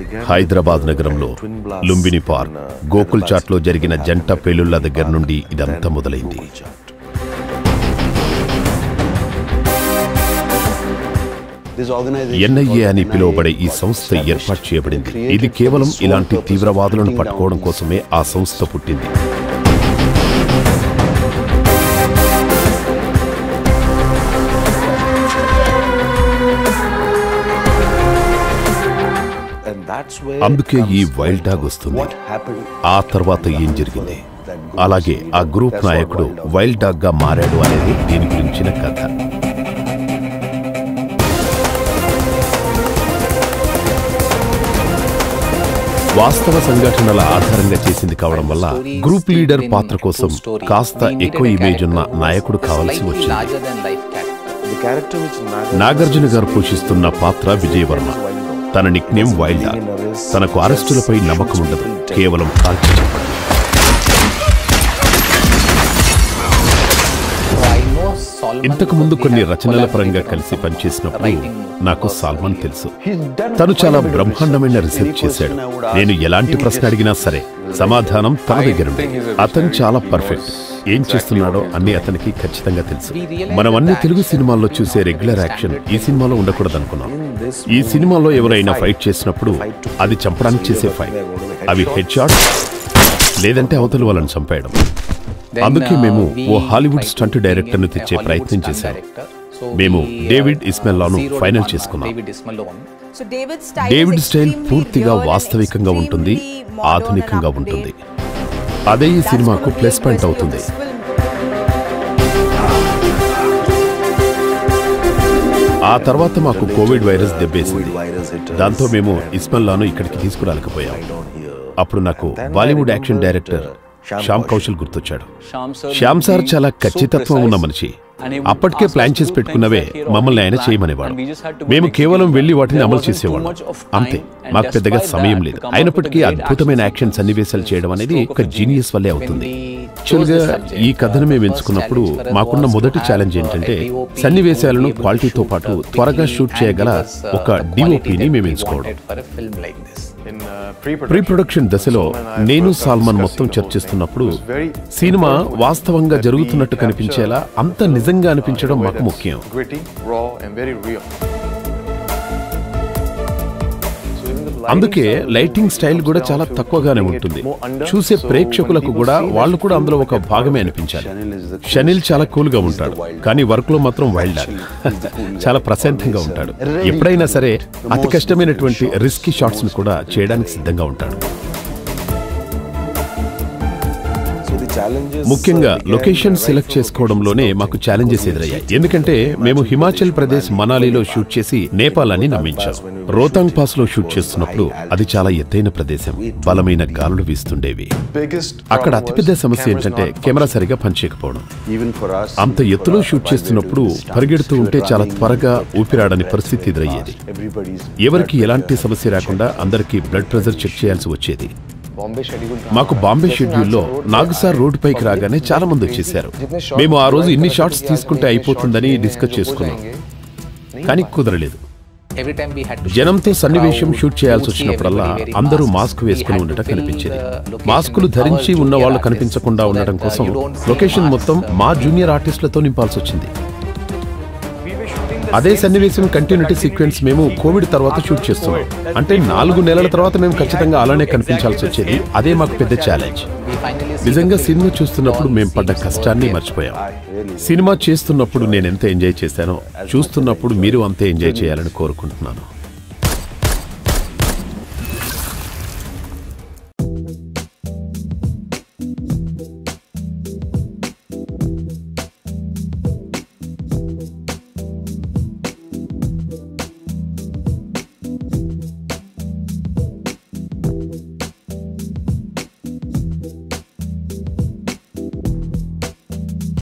హైదరాబాద్ నగరంలో లుంబిని పార్క్ గోకుల్ చాట్లో జరిగిన జంట పేలుళ్ల దగ్గర నుండి ఇదంతా మొదలైంది ఎన్ఐఏ అని పిలువబడే ఈ సంస్థ ఏర్పాటు చేయబడింది ఇది కేవలం ఇలాంటి తీవ్రవాదులను పట్టుకోవడం కోసమే ఆ సంస్థ పుట్టింది అందుకే ఈ వైల్డ్ డాగ్ వస్తుంది ఆ తర్వాత ఏం జరిగింది అలాగే ఆ గ్రూప్ నాయకుడు వైల్డ్ డాగ్ గా మారాడు అనేది దీని గురించిన కథ వాస్తవ సంఘటనల ఆధారంగా చేసింది కావడం వల్ల గ్రూప్ లీడర్ పాత్ర కోసం కాస్త ఎక్కువ ఇమేజ్ ఉన్న నాయకుడు కావాల్సి వచ్చింది నాగార్జున గారు పోషిస్తున్న పాత్ర విజయవర్మ తన నిక్నేమ్ వైల్డ్ డాగ్ తనకు అరెస్టులపై నమ్మకం ఉండదు కేవలం కాల్చి చెప్పడం ఇంతకు ముందు కొన్ని రచనల పరంగా కలిసి పనిచేసినప్పుడు నాకు సాల్మన్ తెలుసు తను చాలా బ్రహ్మాండమైన రీసెర్చ్ చేశాడు నేను ఎలాంటి ప్రశ్న అడిగినా సరే సమాధానం తన దగ్గర ఉంది అతను చాలా పర్ఫెక్ట్ ఏం చేస్తున్నాడో అన్ని అతనికి ఖచ్చితంగా తెలుసు మనం అన్ని తెలుగు సినిమాల్లో చూసే రెగ్యులర్ యాక్షన్ ఈ సినిమాలో ఉండకూడదు అనుకున్నాం ఈ సినిమాలో ఎవరైనా ఫైట్ చేసినప్పుడు అది చంపడానికి చేసే ఫైట్ అవి హెడ్ షాట్ లేదంటే అవతల వాళ్ళని చంపేయడం అందుకే మేము ఓ హాలీవుడ్ స్టంట్ డైరెక్టర్ను తెచ్చే ప్రయత్నం చేశాం మేము డేవిడ్ ఇస్మెల్లాను ఫైనల్ చేసుకున్నాం డేవిడ్ స్టైల్ పూర్తిగా వాస్తవికంగా ఉంటుంది ఆధునికంగా ఉంటుంది అదే ఈ సినిమాకు ప్లస్ పాయింట్ అవుతుంది ఆ తర్వాత మాకు కోవిడ్ వైరస్ దెబ్బేసింది దాంతో మేము ఇస్మల్లాను ఇక్కడికి తీసుకురాలేకపోయాం అప్పుడు నాకు Bollywood action director Shyam Kaushal గుర్తొచ్చాడు శ్యామ్ సార్ చాలా ఖచ్చితత్వం ఉన్న మనిషి అప్పటికే ప్లాన్ చేసి పెట్టుకున్నవే మమ్మల్ని ఆయన చేయమనేవాడు మేము కేవలం వెళ్లి వాటిని అమలు చేసేవాళ్ళం అంతే మాకు పెద్దగా సమయం లేదు అయినప్పటికీ అద్భుతమైన యాక్షన్ సన్నివేశాలు చేయడం అనేది ఒక జీనియస్ వల్లే అవుతుంది యాక్చువల్గా ఈ కథను మేము ఎంచుకున్నప్పుడు మాకున్న మొదటి ఛాలెంజ్ ఏంటంటే సన్నివేశాలను క్వాలిటీతో పాటు త్వరగా షూట్ చేయగల ఒక డిఓపిని మేము ఎంచుకోవడం ప్రీ ప్రొడక్షన్ దశలో నేను సాల్మన్ మొత్తం చర్చిస్తున్నప్పుడు సినిమా వాస్తవంగా జరుగుతున్నట్టు కనిపించేలా అంత నిజంగా అనిపించడం మాకు ముఖ్యం అందుకే లైటింగ్ స్టైల్ కూడా చాలా తక్కువగానే ఉంటుంది చూసే ప్రేక్షకులకు కూడా వాళ్ళు కూడా అందులో ఒక భాగమే అనిపించాలి షనిల్ చాలా కూల్ గా ఉంటాడు కానీ వర్క్ లో మాత్రం వైల్డ్ డాగ్ చాలా ప్రశాంతంగా ఉంటాడు ఎప్పుడైనా సరే అతి కష్టమైనటువంటి రిస్కీ షాట్స్ ను కూడా చేయడానికి సిద్ధంగా ఉంటాడు ముఖ్యంగా లొకేషన్ సెలెక్ట్ చేసుకోవడంలోనే మాకు ఛాలెంజెస్ ఎదురయ్యాయి ఎందుకంటే మేము హిమాచల్ ప్రదేశ్ మనాలిలో షూట్ చేసి నేపాల్ అని నమ్మించాం రోతాంగ్ పాస్ లో షూట్ చేస్తున్నప్పుడు అది చాలా ఎత్తైన ప్రదేశం బలమైన గాలులు వీస్తుండేవి అక్కడ అతిపెద్ద సమస్య ఏంటంటే కెమెరా సరిగా పనిచేయకపోవడం అంత ఎత్తులో షూట్ చేస్తున్నప్పుడు పరిగెడుతూ ఉంటే చాలా త్వరగా ఊపిరాడని పరిస్థితి ఎదురయ్యేది ఎవరికి ఎలాంటి సమస్య రాకుండా అందరికీ బ్లడ్ ప్రెషర్ చెక్ చేయాల్సి వచ్చేది మాకు బాంబే షెడ్యూల్లో నాగుసార్ రోడ్డు పైకి రాగానే చాలా మంది వచ్చేసారు మేము ఆ రోజు ఇన్ని షాట్స్ తీసుకుంటే అయిపోతుందని డిస్కస్ చేసుకున్నాం కానీ కుదరలేదు జనంతో సన్నివేశం షూట్ చేయాల్సి వచ్చినప్పుడల్లా అందరూ మాస్క్ వేసుకుని ఉండటం కనిపించేది మాస్కులు ధరించి ఉన్న వాళ్ళు కనిపించకుండా ఉండటం కోసం లొకేషన్ మొత్తం మా జూనియర్ ఆర్టిస్టులతో నింపాల్సి వచ్చింది అదే సన్నివేశం కంటిన్యూటీ సీక్వెన్స్ మేము కోవిడ్ తర్వాత షూట్ చేస్తున్నాం అంటే నాలుగు నెలల తర్వాత మేము ఖచ్చితంగా అలానే కనిపించాల్సి వచ్చేది అదే మాకు పెద్ద ఛాలెంజ్ నిజంగా సినిమా చూస్తున్నప్పుడు మేము పడ్డ కష్టాన్ని మర్చిపోయాం సినిమా చేస్తున్నప్పుడు నేను ఎంత ఎంజాయ్ చేశానో చూస్తున్నప్పుడు మీరు అంతే ఎంజాయ్ చేయాలని కోరుకుంటున్నాను